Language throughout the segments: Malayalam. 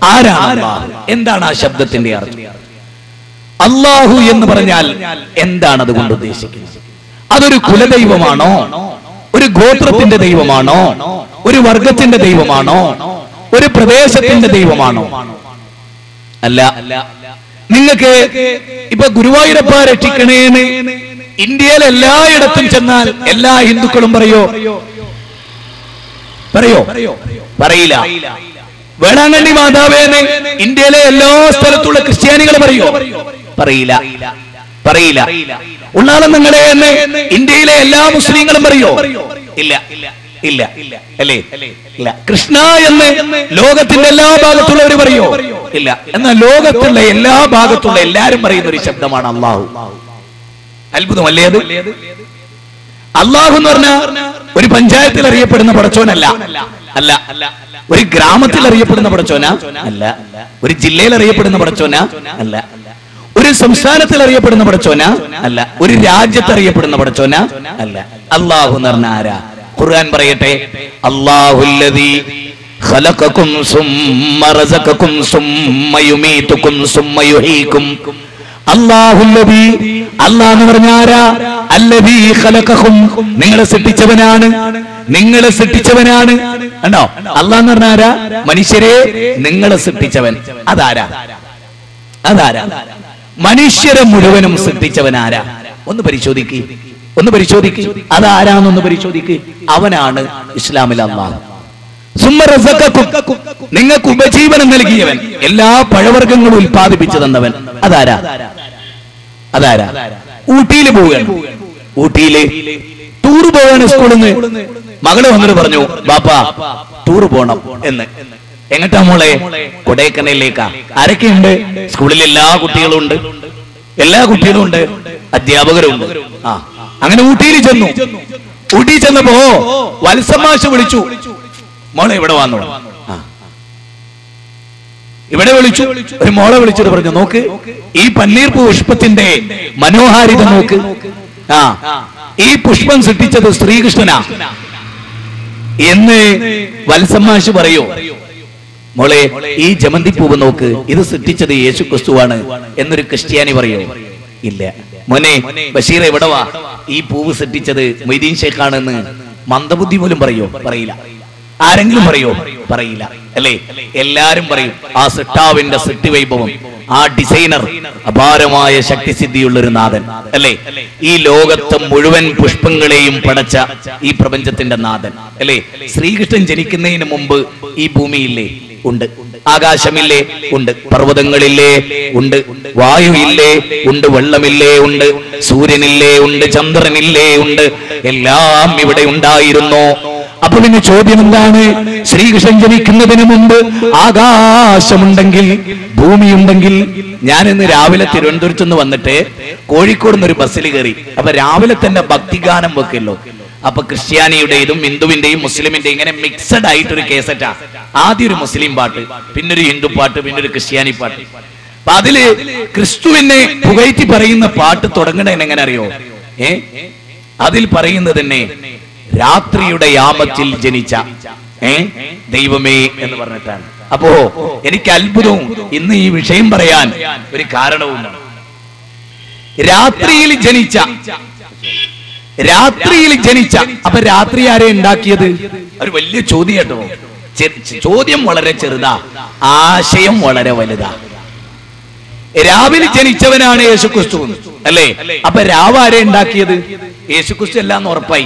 ആരാണ് അള്ളാഹു എന്താണ് ആ ശബ്ദത്തിന്റെ അർത്ഥം അള്ളാഹു എന്ന് പറഞ്ഞാൽ എന്താണ് അതുകൊണ്ട് ഉദ്ദേശിക്കുന്നത് അതൊരു കുലദൈവമാണോ ഒരു ഗോത്രത്തിന്റെ ദൈവമാണോ ഒരു വർഗത്തിന്റെ ദൈവമാണോ ഒരു പ്രദേശത്തിന്റെ ദൈവമാണോ അല്ല നിങ്ങൾക്ക് ഇപ്പൊ ഗുരുവായൂരപ്പ രക്ഷിക്കണേന്ന് ഇന്ത്യയിൽ എല്ലായിടത്തും ചെന്നാൽ എല്ലാ ഹിന്ദുക്കളും പറയോ പറയോ പറയില്ല വേളാങ്കണ്ണി മാതാവേന്ന് ഇന്ത്യയിലെ എല്ലാ സ്ഥലത്തുള്ള ക്രിസ്ത്യാനികൾ പറയോ പറയില്ല പറയില്ല ഉള്ളാളം നിങ്ങളെ എന്ന് ഇന്ത്യയിലെ എല്ലാ മുസ്ലിങ്ങളും പറയോ ഇല്ല ഇല്ല അല്ലേ ഇല്ല കൃഷ്ണ എന്ന് ലോകത്തിന്റെ എല്ലാ ഭാഗത്തുള്ളവർ പറയോ ഇല്ല എന്നാൽ ലോകത്തുള്ള എല്ലാ ഭാഗത്തുള്ള എല്ലാരും പറയുന്ന ഒരു ശബ്ദമാണ് അള്ളാഹു അത്ഭുതമല്ലേ അത് അള്ളാഹു എന്ന് പറഞ്ഞ ഒരു പഞ്ചായത്തിൽ അറിയപ്പെടുന്ന പടച്ചോനല്ല അല്ല ഒരു ഗ്രാമത്തിൽ അറിയപ്പെടുന്ന പടച്ചോന അല്ല ഒരു ജില്ലയിൽ അറിയപ്പെടുന്ന പടച്ചോന അല്ല ഒരു സംസ്ഥാനത്തിൽ അറിയപ്പെടുന്ന പടച്ചോന അല്ല ഒരു രാജ്യത്ത് അറിയപ്പെടുന്ന പടച്ചോന അല്ല അള്ളാഹു എന്ന് പറഞ്ഞ ആരാ ഖുർആൻ പറയട്ടെ അള്ളാഹുല്ലദീ خلقكم ثم رزقكم ثم يميتكم ثم يحييكم അള്ളാഹുല്ലബി അള്ളാഹ് എന്ന് പറഞ്ഞ ആരാ അല്ലബി ഖലഖഹും നിങ്ങളെ സൃഷ്ടിച്ചവനാണ് നിങ്ങളെ സൃഷ്ടിച്ചവനാണ് കണ്ടോ അള്ളാഹ് എന്ന് പറഞ്ഞ ആരാ മനുഷ്യരെ നിങ്ങളെ സൃഷ്ടിച്ചവൻ അതാരാ അതാരാ മനുഷ്യരെ മുഴുവനും സൃഷ്ടിച്ചവൻ ആരാ ഒന്ന് പരിശോധിക്ക് ഒന്ന് പരിശോധിക്ക് അതാരാന്നൊന്ന് പരിശോധിക്ക് അവനാണ് ഇസ്ലാമിൽ അള്ളാഹ് സുമ്മ റസഖക്കും. നിങ്ങൾക്ക് ഉപജീവനം നൽകിയവൻ എല്ലാ പഴവർഗ്ഗങ്ങളും ഉൽപ്പാദിപ്പിച്ചു തന്നവൻ അതാരാ അതാരാ ഊട്ടിയിൽ പോവുകയാണ് ഊട്ടിയില് ടൂർ പോവാണ് സ്കൂളിൽ നിന്ന് മകള് വന്നിട്ട് പറഞ്ഞു ബാപ്പാ ടൂർ പോണം എന്ന് എങ്ങട്ടാ മോളെ കൊടൈക്കനലിലേക്കാ ആരൊക്കെയുണ്ട് സ്കൂളിൽ എല്ലാ കുട്ടികളും ഉണ്ട് എല്ലാ കുട്ടികളും ഉണ്ട് അധ്യാപകരും ഉണ്ട് ആ അങ്ങനെ ഊട്ടിയിൽ ചെന്നു ഊട്ടി ചെന്നപ്പോ വത്സമാശ വിളിച്ചു മോളെ ഇവിടെ വന്നു ആ ഇവിടെ വിളിച്ചു ഒരു മോളെ വിളിച്ചിട്ട് പറഞ്ഞു നോക്ക് ഈ പന്നീർ പുഷ്പത്തിന്റെ മനോഹാരിത നോക്ക് ആ ഈ പുഷ്പം സൃഷ്ടിച്ചത് ശ്രീകൃഷ്ണനാ എന്ന് വത്സമാശ് പറയൂ മോളെ ഈ ജമന്തി പൂവ് നോക്ക് ഇത് സൃഷ്ടിച്ചത് യേശു ക്രിസ്തുവാണ് എന്നൊരു ക്രിസ്ത്യാനി പറയോ ഇല്ല മോനെ ബഷീർ എവിടെ വാ ഈ പൂവ് സൃഷ്ടിച്ചത് മൊയ്തീൻ ഷേഖാണെന്ന് മന്ദബുദ്ധി പോലും പറയോ പറയില്ല ആരെങ്കിലും പറയോ പറയില്ല അല്ലേ എല്ലാരും പറയും ആ സിട്ടാവിന്റെ സൃഷ്ടി വൈഭവം ആ ഡിസൈനർ അപാരമായ ശക്തിസിദ്ധിയുള്ള ഒരു നാഥൻ അല്ലേ ഈ ലോകത്തെ മുഴുവൻ പുഷ്പങ്ങളെയും പടച്ച ഈ പ്രപഞ്ചത്തിന്റെ നാഥൻ അല്ലേ ശ്രീകൃഷ്ണൻ ജനിക്കുന്നതിന് മുമ്പ് ഈ ഭൂമിയില്ലേ ഉണ്ട് ആകാശമില്ലേ ഉണ്ട് പർവ്വതങ്ങളില്ലേ ഉണ്ട് വായുവില്ലേ ഉണ്ട് വെള്ളമില്ലേ ഉണ്ട് സൂര്യനില്ലേ ഉണ്ട് ചന്ദ്രനില്ലേ ഉണ്ട് എല്ലാം ഇവിടെ ഉണ്ടായിരുന്നു അപ്പൊ പിന്നെ ചോദ്യം എന്താണ് ശ്രീകൃഷ്ണൻ ജനിക്കുന്നതിന് മുമ്പ് ആകാശമുണ്ടെങ്കിൽ ഭൂമിയുണ്ടെങ്കിൽ ഞാൻ ഇന്ന് രാവിലെ തിരുവനന്തപുരത്ത് നിന്ന് വന്നിട്ട് കോഴിക്കോട് നിന്ന് ഒരു ബസ്സിൽ കയറി അപ്പൊ രാവിലെ തന്നെ ഭക്തിഗാനം വെക്കല്ലോ അപ്പൊ ക്രിസ്ത്യാനിയുടെയും ഹിന്ദുവിന്റെയും മുസ്ലിമിന്റെയും ഇങ്ങനെ മിക്സഡ് ആയിട്ടൊരു കേസറ്റാ ആദ്യം ഒരു മുസ്ലിം പാട്ട് പിന്നെ ഒരു ഹിന്ദു പാട്ട് പിന്നെ ഒരു ക്രിസ്ത്യാനി പാട്ട് അപ്പൊ അതില് ക്രിസ്തുവിനെ പുകഴ്ത്തി പറയുന്ന പാട്ട് തുടങ്ങണേന്ന് എങ്ങനെ അറിയോ ഏ അതിൽ പറയുന്നത് തന്നെ രാത്രിയുടെ യാമത്തിൽ ജനിച്ച ഏ ദൈവമേ എന്ന് പറഞ്ഞിട്ടാണ് അപ്പോ എനിക്ക് അത്ഭുതവും ഇന്ന് ഈ വിഷയം പറയാൻ ഒരു കാരണവുമാണ് രാത്രിയിൽ ജനിച്ച രാത്രിയിൽ ജനിച്ച അപ്പൊ രാത്രി ആരെ ഉണ്ടാക്കിയത് ഒരു വലിയ ചോദ്യം കേട്ടോ ചെ- ചോദ്യം വളരെ ചെറുതാ ആശയം വളരെ വലുതാ രാവിലെ ജനിച്ചവനാണ് യേശുക്രിസ്തു അല്ലേ അപ്പൊ രാവ് ആരെ ഉണ്ടാക്കിയത് യേശുക്രിസ്തു എല്ലാം ഉറപ്പായി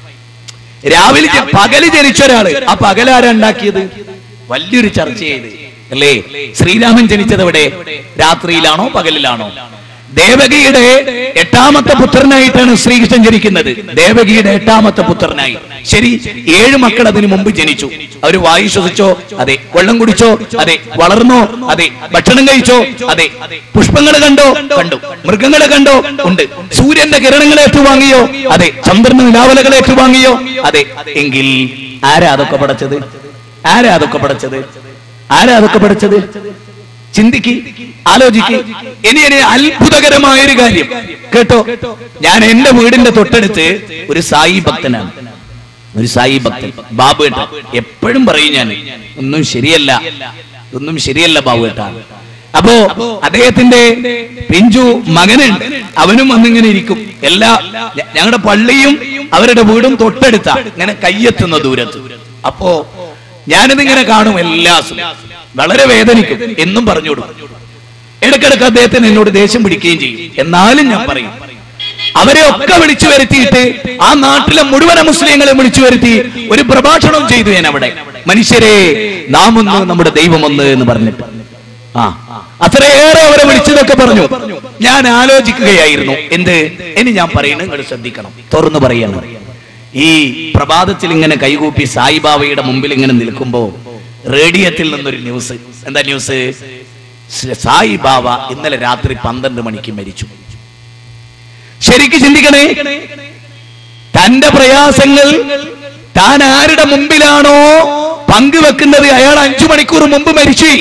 രാവിലെ ജ- പകല് ജനിച്ച ഒരാള് ആ പകലാരാ ഉണ്ടാക്കിയത് വലിയൊരു ചർച്ച ചെയ്ത് അല്ലേ ശ്രീരാമൻ ജനിച്ചത് എവിടെ രാത്രിയിലാണോ പകലിലാണോ ദേവകിയുടെ എട്ടാമത്തെ പുത്രനായിട്ടാണ് ശ്രീകൃഷ്ണൻ ജനിക്കുന്നത് ദേവകിയുടെ എട്ടാമത്തെ പുത്രനായി ശരി ഏഴ് മക്കൾ അതിനു മുമ്പ് ജനിച്ചു അവർ വായു ശ്വസിച്ചോ അതെ വെള്ളം കുടിച്ചോ അതെ വളർന്നോ അതെ ഭക്ഷണം കഴിച്ചോ അതെ പുഷ്പങ്ങൾ കണ്ടോ കണ്ടു മൃഗങ്ങളെ കണ്ടോ ഉണ്ട് സൂര്യന്റെ കിരണങ്ങളെ ഏറ്റുവാങ്ങിയോ അതെ ചന്ദ്രന്റെ നിലാവലകളെ ഏറ്റുവാങ്ങിയോ അതെ എങ്കിൽ ആരാ അതൊക്കെ പഠിച്ചത് ആരാ അതൊക്കെ പഠിച്ചത് ആരാ അതൊക്കെ പഠിച്ചത് ചിന്തിക്ക് ആലോചിക്ക് ഇനി ഇനി അത്ഭുതകരമായ ഒരു കാര്യം കേട്ടോ ഞാൻ എന്റെ വീടിന്റെ തൊട്ടടുത്ത് ഒരു സായി ഭക്തനാണ് ഒരു സായി ഭക്തൻ ബാബു കേട്ടോ എപ്പോഴും പറയും ഞാൻ ഒന്നും ശരിയല്ല ഇതൊന്നും ശരിയല്ല ബാബുവേട്ട അപ്പോ അദ്ദേഹത്തിന്റെ പിഞ്ചു മകനുണ്ട് അവനും വന്നിങ്ങനെ ഇരിക്കും എല്ലാ ഞ- ഞങ്ങളുടെ പള്ളിയും അവരുടെ വീടും തൊട്ടടുത്ത ഇങ്ങനെ കയ്യെത്തുന്ന ദൂരത്ത് അപ്പോ ഞാനിതിങ്ങനെ കാണും എല്ലാ ദിവസവും. വളരെ വേദനിക്കും എന്നും പറഞ്ഞു കൊടുക്കും ഇടക്കിടക്ക് അദ്ദേഹത്തിന് എന്നോട് ദേഷ്യം പിടിക്കുകയും ചെയ്യും എന്നാലും ഞാൻ പറയും അവരെ ഒക്കെ വിളിച്ചു വരുത്തിയിട്ട് ആ നാട്ടിലെ മുഴുവൻ മുസ്ലിങ്ങളെ വിളിച്ചു വരുത്തി ഒരു പ്രഭാഷണം ചെയ്തു ഞാൻ അവിടെ മനുഷ്യരെ നാം ഒന്ന് നമ്മുടെ ദൈവം ഒന്ന് എന്ന് പറഞ്ഞിട്ട് ആ അത്രയേറെ അവരെ വിളിച്ചതൊക്കെ പറഞ്ഞു ഞാൻ ആലോചിക്കുകയായിരുന്നു എന്ത് ഇനി ഞാൻ പറയുന്നത് നിങ്ങൾ ശ്രദ്ധിക്കണം തുറന്നു പറയണം ഈ പ്രഭാതത്തിൽ ഇങ്ങനെ കൈകൂപ്പി സായിബാബയുടെ മുമ്പിൽ ഇങ്ങനെ നിൽക്കുമ്പോ റേഡിയത്തിൽ നിന്നൊരു ന്യൂസ് എന്താ ന്യൂസ് സായിബാബ ഇന്നലെ രാത്രി പന്ത്രണ്ട് മണിക്ക് മരിച്ചു ശരിക്ക് ചിന്തിക്കണേ തന്റെ പ്രയാസങ്ങൾ താൻ ആരുടെ മുമ്പിലാണോ പങ്കുവെക്കുന്നത് അയാൾ അഞ്ചു മണിക്കൂർ മുമ്പ് മരിച്ചു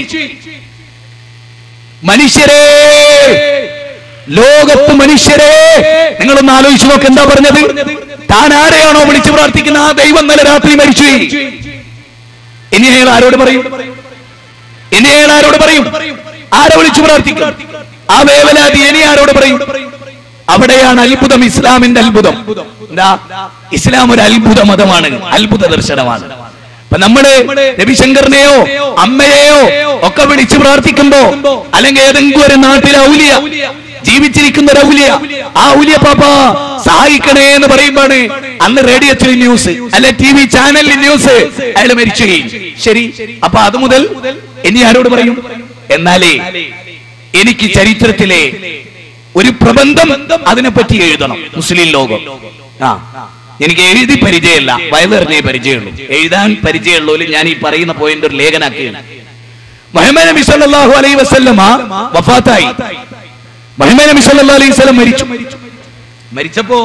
മനുഷ്യരെ ലോകത്ത് മനുഷ്യരെ നിങ്ങളൊന്ന് ആലോചിച്ചു നോക്ക് എന്താ പറഞ്ഞത് താൻ ആരെയാണോ വിളിച്ചു പ്രാർത്ഥിക്കുന്ന ആ ദൈവം ഇന്നലെ രാത്രി മരിച്ചു ഇനി അയാൾ ആരോട് പറയും ഇനി അയാൾ ആരോട് പറയും ആരെ വിളിച്ചു പ്രാർത്ഥിക്കും ആ വേവലാതി ഇനി ആരോട് പറയും അവിടെയാണ് അത്ഭുതം ഇസ്ലാമിന്റെ അത്ഭുതം എന്താ ഇസ്ലാം ഒരു അത്ഭുത മതമാണ് അത്ഭുത ദർശനമാണ് അപ്പൊ നമ്മള് രവിശങ്കറിനെയോ അമ്മയെയോ ഒക്കെ വിളിച്ചു പ്രാർത്ഥിക്കുമ്പോ അല്ലെങ്കിൽ ഏതെങ്കിലും ഒരു നാട്ടിലെ ഔലിയ ജീവിച്ചിരിക്കുന്ന ഒരു ഔലിയ ആ ഔലിയ പാപ്പ സഹായിക്കണേ എന്ന് പറയുമ്പോണ് അന്ന് റേഡിയോത്തിൽ ന്യൂസ് അല്ലെ ടി വി ചാനലിൽ ന്യൂസ് അയാൾ മരിച്ചു ശരി അപ്പൊ അത് മുതൽ ഇനി ആരോട് പറയും എന്നാലേ എനിക്ക് ചരിത്രത്തിലെ ഒരു പ്രബന്ധം അതിനെപ്പറ്റി എഴുതണം മുസ്ലിം ലോകം ആ എനിക്ക് എഴുതി പരിചയമല്ല വയലെറിഞ്ഞേ പരിചയമുള്ളൂ എഴുതാൻ പരിചയമുള്ളൂ ഞാൻ ഈ പറയുന്ന പോയിന്റ് ഒരു ലേഖനാക്കുകയാണ് മുഹമ്മദ് നബി സല്ലല്ലാഹു അലൈഹി വസല്ലമ വഫാത്തായി മുഹമ്മദ് നബി സല്ലല്ലാഹു അലൈഹി വസല്ലം മരിച്ചു മരിച്ചപ്പോ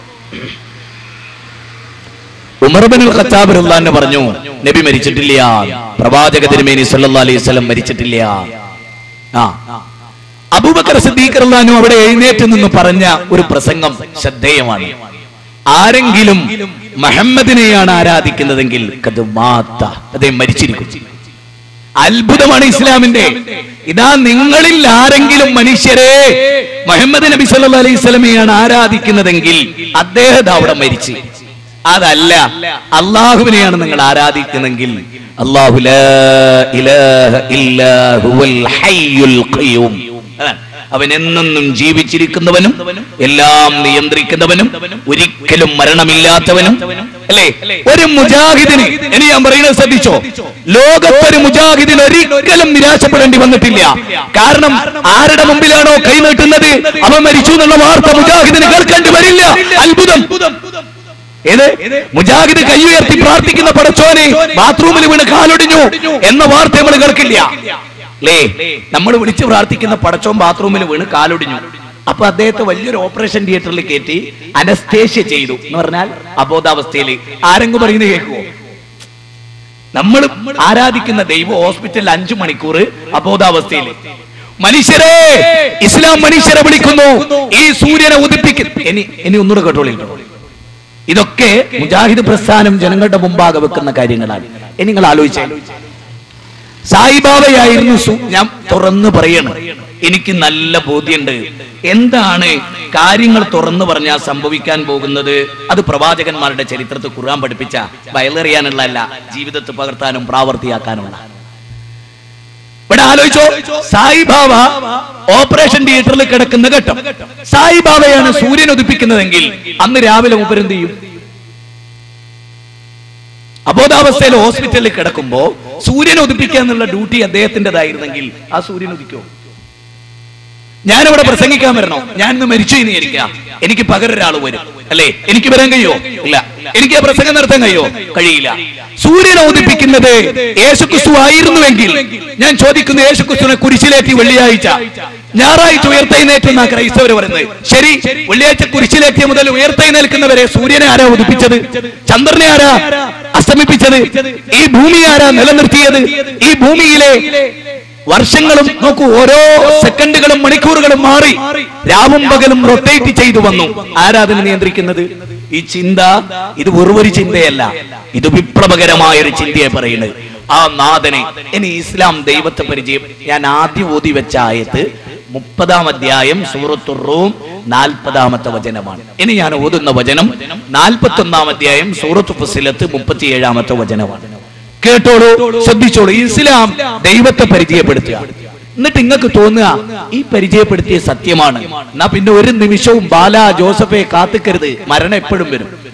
ഉമർ ബിൻ ഖത്താബ് റളിയല്ലാഹു പറഞ്ഞു നബി മരിച്ചിട്ടില്ല പ്രവാചക തിരുമേനി സല്ലല്ലാഹു അലൈഹി വസല്ലം മരിച്ചിട്ടില്ല ആ അബൂബക്കർ സിദ്ദീഖ് റളിയല്ലാഹു അവിടെ എഴുന്നേറ്റ് നിന്ന് പറഞ്ഞ ഒരു പ്രസംഗം ശ്രദ്ധേയമാണ് ആരെങ്കിലും മുഹമ്മദിനെയാണ് ആരാധിക്കുന്നതെങ്കിൽ കത് മാത്ത അദ്ദേഹം മരിച്ചിരിക്കും അത്ഭുതമാണ് ഇസ്ലാമിന്റെ ഇതാ നിങ്ങളിൽ ആരെങ്കിലും മനുഷ്യരെ മുഹമ്മദ് നബി സല്ലല്ലാഹു അലൈഹി സ്വലമയാണ് ആരാധിക്കുന്നതെങ്കിൽ അദ്ദേഹം അവിടെ മരിച്ചു അതല്ല അള്ളാഹുവിനെയാണ് നിങ്ങൾ ആരാധിക്കുന്നെങ്കിൽ അല്ലാഹു ലാ ഇലാഹ ഇല്ലാ ഹുവൽ ഹയ്യുൽ ഖയ്യൂം അതാണ്. അവൻ എന്നെന്നും ജീവിച്ചിരിക്കുന്നവനും എല്ലാം നിയന്ത്രിക്കുന്നവനും ഒരിക്കലും മരണമില്ലാത്തവനും അല്ലേ ഒരു മുജാഹിദിന് ഇനി ഞാൻ പറയുന്നത് ശ്രദ്ധിച്ചോ ലോകത്തൊരു മുജാഹിദിന് ഒരിക്കലും നിരാശപ്പെടേണ്ടി വന്നിട്ടില്ല കാരണം ആരുടെ മുമ്പിലാണോ കൈനീട്ടുന്നത് അവൻ മരിച്ചു എന്നുള്ള വാർത്ത മുജാഹിദിന് കേൾക്കേണ്ടി വരില്ല അത്ഭുതം ഏത് മുജാഹിദ് കൈ ഉയർത്തി പ്രാർത്ഥിക്കുന്ന പടച്ചോനെ ബാത്റൂമിൽ വീണ് കാലൊടിഞ്ഞു എന്ന വാർത്ത നമ്മൾ കേൾക്കില്ല അല്ലേ നമ്മൾ വിളിച്ച് പ്രാർത്ഥിക്കുന്ന പടച്ചോൻ ബാത്റൂമിൽ വീണ് കാലൊടിഞ്ഞു അപ്പൊ അദ്ദേഹത്തെ വലിയൊരു ഓപ്പറേഷൻ തിയേറ്ററിൽ കയറ്റി അനസ്തേഷ്യ ചെയ്തു എന്ന് പറഞ്ഞാൽ അബോധാവസ്ഥയിൽ ആരെങ്കിലും പറയുന്നത് കേൾക്കുവോ നമ്മൾ ആരാധിക്കുന്ന ദൈവം ഹോസ്പിറ്റലിൽ അഞ്ചു മണിക്കൂർ അബോധാവസ്ഥയിൽ മനുഷ്യരെ ഇസ്ലാം മനുഷ്യരെ വിളിക്കുന്നു ഈ സൂര്യനെ ഉദിപ്പിക്കുന്നു ഇനി ഇനി ഒന്നുകൂടെ കേട്ടോളി ഇതൊക്കെ മുജാഹിദ് പ്രസ്ഥാനം ജനങ്ങളുടെ മുമ്പാകെ വെക്കുന്ന കാര്യങ്ങളാണ് ഇനി നിങ്ങൾ ആലോചിച്ചേ സായിബാബയായിരുന്നു സു- ഞാൻ തുറന്നു പറയണം എനിക്ക് നല്ല ബോധ്യമുണ്ട് എന്താണ് കാര്യങ്ങൾ തുറന്നു പറഞ്ഞാൽ സംഭവിക്കാൻ പോകുന്നത് അത് പ്രവാചകന്മാരുടെ ചരിത്രത്തിൽ ഖുർആൻ പഠിപ്പിച്ച വയലെറിയാനുള്ളതല്ല ജീവിതത്തിൽ പകർത്താനും പ്രാവർത്തിയാക്കാനുമുള്ള ഇവിടെ ആലോചിച്ചോ സായിബാബ ഓപ്പറേഷൻ തിയേറ്ററിൽ കിടക്കുന്ന ഘട്ടം സായിബാബയാണ് സൂര്യൻ ഉദിപ്പിക്കുന്നതെങ്കിൽ അന്ന് രാവിലെ മൂപ്പരെന്ത് ചെയ്യും അബോധാവസ്ഥയിൽ ഹോസ്പിറ്റലിൽ കിടക്കുമ്പോ സൂര്യൻ ഉദിപ്പിക്കുക എന്നുള്ള ഡ്യൂട്ടി അദ്ദേഹത്തിൻ്റെതായിരുന്നെങ്കിൽ ആ സൂര്യൻ ഉദിക്കോ ഞാനിവിടെ പ്രസംഗിക്കാൻ വരണോ ഞാൻ ഇന്ന് മരിച്ചു ഇനി ഇരിക്കാം എനിക്ക് പകരം ഒരാൾ വരും അല്ലേ എനിക്ക് വരാൻ കഴിയോ ഇല്ല എനിക്ക് ആ പ്രസംഗം നടത്താൻ കഴിയോ കഴിയില്ല സൂര്യനെ ഉദിപ്പിക്കുന്നത് യേശുക്രിസ്തു ആയിരുന്നുവെങ്കിൽ ഞാൻ ചോദിക്കുന്നു യേശുക്രിസ്തുവിനെ കുരിശിലേറ്റി വെള്ളിയാഴ്ച ഞായറാഴ്ച ഉയർത്തെഴുന്നേറ്റുന്ന ക്രൈസ്തവർ പറയുന്നത് ശരി വെള്ളിയാഴ്ച കുരിശിലേറ്റിയ മുതൽ ഉയർത്തെഴുന്നേൽക്കുന്നവരെ സൂര്യനെ ആരാ ഉദിപ്പിച്ചത് ചന്ദ്രനെ ആരാ അസ്തമിപ്പിച്ചത് ഈ ഭൂമി ആരാ നിലനിർത്തിയത് ഈ ഭൂമിയിലെ വർഷങ്ങളും നോക്കൂ ഓരോ സെക്കൻഡുകളും മണിക്കൂറുകളും മാറി രാവും പകലും റൊട്ടേറ്റ് ചെയ്തു വന്നു ആരാധന നിയന്ത്രിക്കുന്നത് ഈ ചിന്ത ഇത് വെറുമൊരു ചിന്തയല്ല ഇത് വിപ്ലവകരമായ ഒരു ചിന്തയെ പറയുന്നത് ആ നാഥനെ ഇനി ഇസ്ലാം ദൈവത്തെ പരിചയം ഞാൻ ആദ്യം ഓതി വെച്ച ആയത്ത് മുപ്പതാം അധ്യായം സൂറത്തു റൂം നാൽപ്പതാമത്തെ വചനമാണ് ഇനി ഞാൻ ഓതുന്ന വചനം നാൽപ്പത്തി ഒന്നാം അധ്യായം സൂറത്ത് ഫസിലത്ത് മുപ്പത്തിയേഴാമത്തെ വചനമാണ് കേട്ടോളൂ ശ്രദ്ധിച്ചോളൂ ഇസ്ലാം ദൈവത്തെ പരിചയപ്പെടുത്തുക എന്നിട്ട് നിങ്ങൾക്ക് തോന്നുക ഈ പരിചയപ്പെടുത്തിയ സത്യമാണ് എന്നാ പിന്നെ ഒരു നിമിഷവും ബാല ജോസഫെ കാത്തിക്കരുത് മരണം എപ്പോഴും വരും